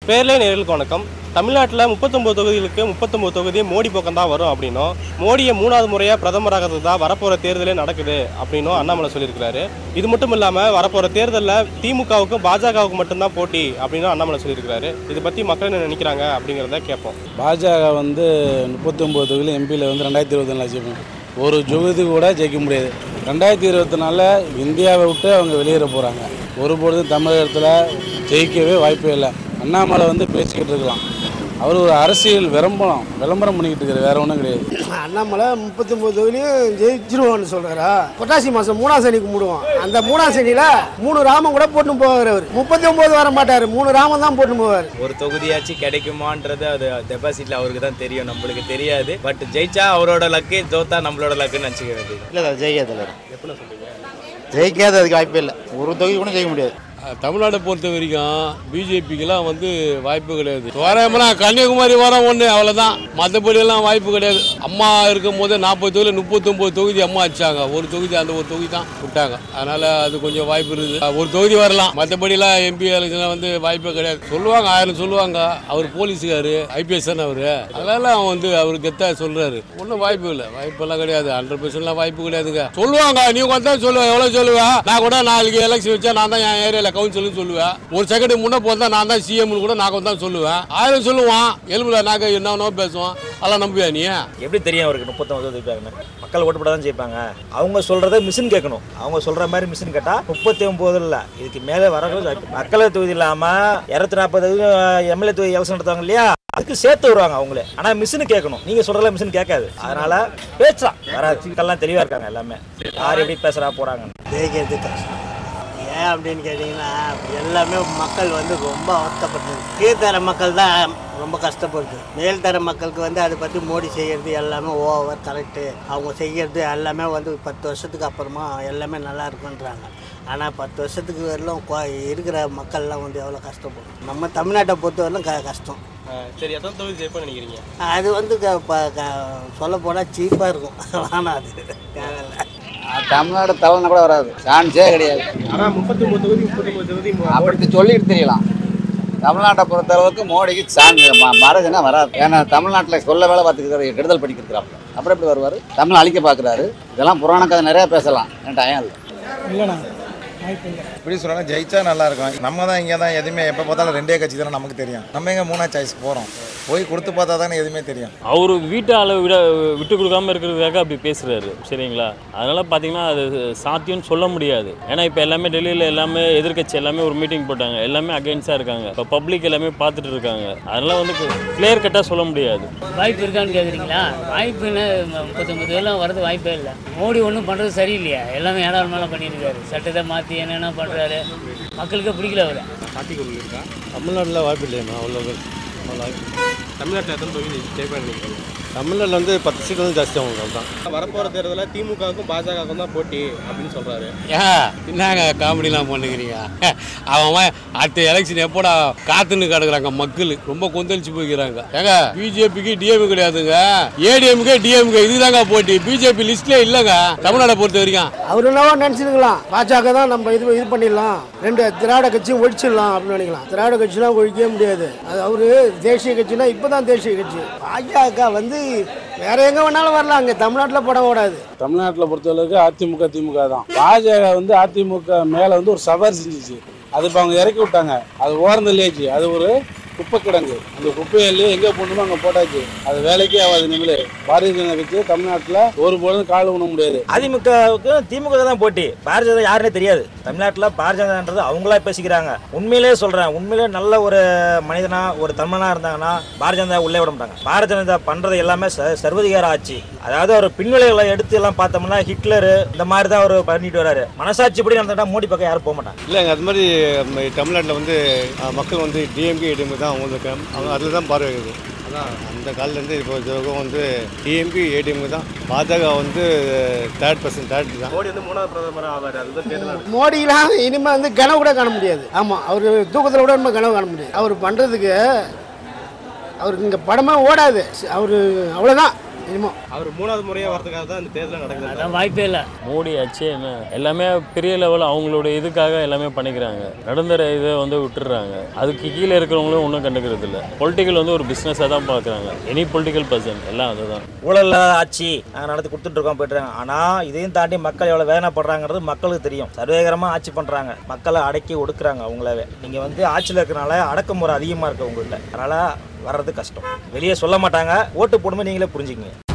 பேர்லே நேர்களுக்கு வணக்கம் தமிழ்நாட்டில் முப்பத்தொம்போது தொகுதிகளுக்கு முப்பத்தொம்போது தொகுதி மோடி பக்கம் தான் வரும் அப்படின்னும் மோடியை மூணாவது முறையாக பிரதமராகிறது தான் வரப்போகிற தேர்தலே நடக்குது அப்படின்னும் அண்ணாமலை சொல்லியிருக்கிறாரு இது மட்டும் இல்லாமல் வரப்போகிற தேர்தலில் திமுகவுக்கும் பாஜகவுக்கும் மட்டும்தான் போட்டி அப்படின்னு அண்ணாமலை சொல்லியிருக்கிறாரு இதை பற்றி மக்கள் என்ன நினைக்கிறாங்க அப்படிங்கிறத கேட்போம் பாஜக வந்து முப்பத்தொம்போது தொகுதியில் எம்பியில் வந்து ரெண்டாயிரத்தி இருபத்தி நாலு ஜெயிக்கும் ஒரு தொகுதி கூட ஜெயிக்க முடியாது ரெண்டாயிரத்தி இருபத்தி நாலில் இந்தியாவை விட்டு அவங்க வெளியேற போகிறாங்க ஒருபொழுதும் தமிழகத்தில் ஜெயிக்கவே வாய்ப்பே இல்லை அண்ணாமலை வந்து பேசிக்கிட்டு இருக்கலாம் அவர் ஒரு அரசியல் விளம்பரம் விளம்பரம் பண்ணிக்கிட்டு இருக்காரு வேற ஒன்றும் கிடையாது அண்ணாமலை முப்பத்தொம்பது தொகுதியும் ஜெயிச்சிருவோம்னு சொல்கிறாரா புரட்டாசி மாதம் மூணாம் சனி கும்பிடுவோம் அந்த மூணாம் சனியில் மூணு ராமம் கூட போட்டுன்னு போவார் அவர் முப்பத்தி ஒம்பது வர மாட்டார் மூணு ராமம் தான் போட்டுன்னு போவார் ஒரு தொகுதியாச்சும் கிடைக்குமான்றது அது டெபாசிட்ல அவருக்கு தான் தெரியும் நம்மளுக்கு தெரியாது பட் ஜெயிச்சா அவரோட லக்கு தோத்தா நம்மளோட லக்குன்னு நினச்சிக்க வேண்டியது இல்லை ஜெயிக்காதில்ல ஜெயிக்காத அதுக்கு வாய்ப்பே இல்லை ஒரு தொகுதி கூட ஜெயிக்க முடியாது தமிழ்நாட்டை பொறுத்த வரைக்கும் பிஜேபிக்கெல்லாம் வந்து வாய்ப்பு கிடையாது தோராயமெல்லாம் கன்னியாகுமரி வரோம் ஒன்று அவ்வளோதான் மற்றபடி எல்லாம் வாய்ப்பு கிடையாது அம்மா இருக்கும் போது நாற்பது தொகுதி முப்பத்தொம்போது தொகுதி அம்மா வச்சாங்க ஒரு தொகுதி அந்த ஒரு தொகுதி தான் விட்டாங்க அதனால அது கொஞ்சம் வாய்ப்பு இருக்குது ஒரு தொகுதி வரலாம் மற்றபடிலாம் எம்பி எலெக்ஷனில் வந்து வாய்ப்பே கிடையாது சொல்லுவாங்க ஆயிரம் சொல்லுவாங்க அவர் போலீஸுக்காரு ஐபிஎஸ் தானே அவர் அதனால அவன் வந்து அவரு கெத்தா சொல்றாரு ஒன்றும் வாய்ப்பு இல்லை வாய்ப்பெல்லாம் கிடையாது ஹண்ட்ரட் பர்சன்ட்லாம் வாய்ப்பு கிடையாதுங்க சொல்லுவாங்க நீ வந்தா சொல்லுவேன் எவ்வளோ சொல்லுவேன் நான் கூட நாளைக்கு எலெக்ஷன் வச்சா நான் தான் என் ஏரியாவில் கவுன்சில்னு சொல்லுவேன் ஒரு செகண்ட் முன்னே போதா நான் தான் சிஎம்னு கூட நான் தான் சொல்லுவேன் ஆயிரம் சொல்லுவான் எலும்புல நாங்கள் என்னவோ பேசுவோம் அதெல்லாம் நம்புவியா நீ எப்படி தெரியும் அவருக்கு முப்பத்தொம்பது தொகுதி மக்கள் ஓட்டு போட தான் ஜெயிப்பாங்க அவங்க சொல்றத மிஷின் கேட்கணும் அவங்க சொல்ற மாதிரி மிஷின் கேட்டா முப்பத்தி ஒன்பது இல்லை இதுக்கு மேலே வர மக்களவை தொகுதி இல்லாம இருநூத்தி நாற்பது எம்எல்ஏ தொகுதி எலெக்ஷன் நடத்துவாங்க இல்லையா அதுக்கு சேர்த்து வருவாங்க அவங்களே ஆனா மிஷின் கேட்கணும் நீங்க சொல்றதுல மிஷின் கேட்காது அதனால பேசலாம் வராது மக்கள்லாம் தெளிவா இருக்காங்க எல்லாமே யார் எப்படி பேசுறா போறாங்க ஜெயிக்கிறது கஷ்டம் ஏன் அப்படின்னு கேட்டிங்கன்னா எல்லாமே மக்கள் வந்து ரொம்ப வருத்தப்பட்டது கீழ்த்தர மக்கள் தான் ரொம்ப கஷ்டப்படுது மேல்தர மக்களுக்கு வந்து அதை பற்றி மோடி செய்கிறது எல்லாமே ஓவர் கரெக்டு அவங்க செய்கிறது எல்லாமே வந்து பத்து வருஷத்துக்கு அப்புறமா எல்லாமே நல்லா இருக்குன்றாங்க ஆனால் பத்து வருஷத்துக்கு வரலும் கொ- இருக்கிற மக்கள்லாம் வந்து எவ்வளோ கஷ்டப்படும் நம்ம தமிழ்நாட்டை பொறுத்தவரையிலும் க கஷ்டம் சரி எத்தனை தொகுதி ஜெயிப்பா நினைக்கிறீங்க அது வந்து க- ப- க சொல்ல போனால் சீப்பாக இருக்கும் ஆனால் அது தேவையில்லை தமிழ்நாடு தலைவனை கூட வராது சான்ஸே கிடையாது ஆனால் முப்பத்தொம்போது தொகுதி முப்பத்தொம்போது தொகுதி அப்படி சொல்லிட்டு தெரியலாம் தமிழ்நாட்டை பொறுத்த அளவுக்கு மோடிக்கு சான்ஸ் மரஜனா வராது ஏன்னா தமிழ்நாட்டில் சொல்ல வேலை பார்த்துக்கிறாரு கெடுதல் படிக்கிறாப்புல அப்புறம் எப்படி வருவார் தமிழ் அழிக்க பார்க்குறாரு இதெல்லாம் புராண கதை நிறையா பேசலாம் என் டயம் இல்லை இப்படி சொல்லலாம் ஜெயிச்சா நல்லா இருக்கும் நம்ம தான் இங்கே தான் எதுவுமே எப்போ பார்த்தாலும் ரெண்டே கட்சி தானே நமக்கு தெரியும் நம்ம எங்கே மூணா சாய்ஸ் போகிறோம் போய் கொடுத்து பார்த்தா தானே எதுவுமே தெரியும் அவர் வீட்டு ஆளை விட விட்டு கொடுக்காம இருக்கிறதுக்காக அப்படி பேசுறாரு சரிங்களா அதனால பார்த்தீங்கன்னா அது சாத்தியம்னு சொல்ல முடியாது ஏன்னா இப்போ எல்லாமே டெல்லியில் எல்லாமே எதிர்க்கட்சி எல்லாமே ஒரு மீட்டிங் போட்டாங்க எல்லாமே அகைன்ஸ்டாக இருக்காங்க இப்போ பப்ளிக் எல்லாமே பார்த்துட்டு இருக்காங்க அதனால வந்து கிளியர் கட்டாக சொல்ல முடியாது வாய்ப்பு இருக்கான்னு கேட்குறீங்களா வாய்ப்புன்னு முப்பத்தொம்பது எல்லாம் வரது வாய்ப்பே இல்லை மோடி ஒன்றும் பண்ணுறது சரியில்லையா எல்லாமே ஏடாள் மேலே பண்ணியிருக்காரு சட்டத்தை மாற்றி என்னென்ன பண்ணுறாரு மக்களுக்கு பிடிக்கல அவரை தமிழ்நாட்டில் வாய்ப்பு இல்லையா அவ்வளோ வாய்ப்பு தமிழ்நாட்டில் எத்தனை தொகுதி ஜெயிப்பா நினைக்கிறீங்க தமிழ்நாட்டில் வந்து பத்து சீட்டு வந்து ஜாஸ்தி அவங்க தான் வரப்போகிற தேர்தலில் திமுகவுக்கும் பாஜகவுக்கும் தான் போட்டி அப்படின்னு சொல்கிறாரு ஏன் என்னங்க காமெடிலாம் பண்ணுகிறீங்க அவன் அடுத்த எலெக்ஷன் எப்போடா காத்துன்னு கிடக்குறாங்க மக்கள் ரொம்ப கொந்தளிச்சு போய்க்கிறாங்க ஏங்க பிஜேபிக்கு டிஎம் கிடையாதுங்க ஏடிஎம்கே டிஎம்கே இதுதாங்க போட்டி பிஜேபி லிஸ்ட்லேயே இல்லைங்க தமிழ்நாடை பொறுத்த வரைக்கும் அவர் என்னவோ நினச்சிருக்கலாம் பாஜக தான் நம்ம இது இது பண்ணிடலாம் ரெண்டு திராவிட கட்சியும் ஒழிச்சிடலாம் அப்படின்னு நினைக்கலாம் திராவிட கட்சிலாம் ஒழிக்கவே முடியாது அது அவரு தேசிய கட்சினா இப்போ தான் தேசிய கட்சி பாஜக வந்து வேற எங்கே வேணாலும் வரலாம் அங்கே தமிழ்நாட்டில் படம் ஓடாது தமிழ்நாட்டில் பொறுத்தளவுக்கு அதிமுக திமுக தான் பாஜக வந்து அதிமுக மேலே வந்து ஒரு சவாரி செஞ்சுச்சு அது இப்போ அவங்க இறக்கி விட்டாங்க அது ஓரந்து இல்லையாச்சு அது ஒரு குப்பை கிடங்கு அந்த குப்பையிலேயே எங்கே போடணுமோ அங்கே போட்டாச்சு அது வேலைக்கே ஆகாது இனிமேல் பாரதிய ஜனதா கட்சி தமிழ்நாட்டில் ஒரு பொழுதும் கால் ஊன முடியாது அதிமுகவுக்கு திமுக தான் போட்டி பாரதிய ஜனதா யாருன்னே தெரியாது தமிழ்நாட்டில் பாரதிய ஜனதான்றது அவங்களா பேசிக்கிறாங்க உண்மையிலே சொல்றேன் உண்மையிலே நல்ல ஒரு மனிதனா ஒரு தமிழனா இருந்தாங்கன்னா பாரதிய ஜனதா உள்ளே விட மாட்டாங்க பாரதிய ஜனதா பண்றது எல்லாமே ச- சர்வதிகார ஆட்சி அதாவது ஒரு பின்விளைவுகளை எடுத்து எல்லாம் பார்த்தோம்னா ஹிட்லர் இந்த மாதிரி தான் அவர் பண்ணிட்டு வராரு மனசாட்சி படி நடந்துட்டா மோடி பக்கம் யாரும் போக மாட்டாங்க இல்லைங்க அது மாதிரி தமிழ்நாட்டில் வந்து மக்கள் வந்து டிஎம்கே ஏடிஎம்கே தான் அவங்களுக்கு அவங்க அதில் தான் பார்வை இருக்குது அதான் அந்த காலிலேருந்து இப்போ இதுவரைக்கும் வந்து டிஎம்கே ஏடிஎம்கே தான் பாஜக வந்து தேர்ட் பர்சன்ட் தேர்ட் தான் மோடி வந்து மூணாவது பிரதமர் ஆவார் அதுதான் தேர்தல் மோடிலாம் இனிமேல் வந்து கனவு கூட காண முடியாது ஆமாம் அவர் தூக்கத்தில் கூட நம்ம கனவு காண முடியாது அவர் பண்ணுறதுக்கு அவருக்கு இங்கே படமே ஓடாது அவர் அவ்வளோதான் இனிமோ அவர் மூணாவது முறையாக வரதுக்காக தான் இந்த தேர்தல் நடக்குது அதான் வாய்ப்பே இல்லை மோடி ஆச்சு என்ன எல்லாமே பெரிய லெவல் அவங்களோட இதுக்காக எல்லாமே பண்ணிக்கிறாங்க நடந்துற இதை வந்து விட்டுடுறாங்க அதுக்கு கீழே இருக்கிறவங்களும் ஒன்றும் கண்டுக்கிறது இல்லை பொலிட்டிக்கல் வந்து ஒரு பிஸ்னஸாக தான் பார்க்குறாங்க எனி பொலிட்டிக்கல் பர்சன் எல்லாம் அதுதான் ஊழல் ஆட்சி நாங்கள் நடத்தி கொடுத்துட்டு இருக்கோம் போயிட்டுருக்காங்க ஆனால் இதையும் தாண்டி மக்கள் எவ்வளோ வேதனைப்படுறாங்கிறது மக்களுக்கு தெரியும் சர்வேகரமாக ஆட்சி பண்ணுறாங்க மக்களை அடக்கி ஒடுக்குறாங்க அவங்களாவே நீங்கள் வந்து ஆட்சியில் இருக்கிறனால அடக்குமுறை அதிகமாக இருக்குது உங்கள்கிட்ட அதனால் வர்றது கஷ்டம் வெளியே சொல்ல மாட்டாங்க ஓட்டு போடும்போது நீங்களே புரிஞ்சுக்கங்க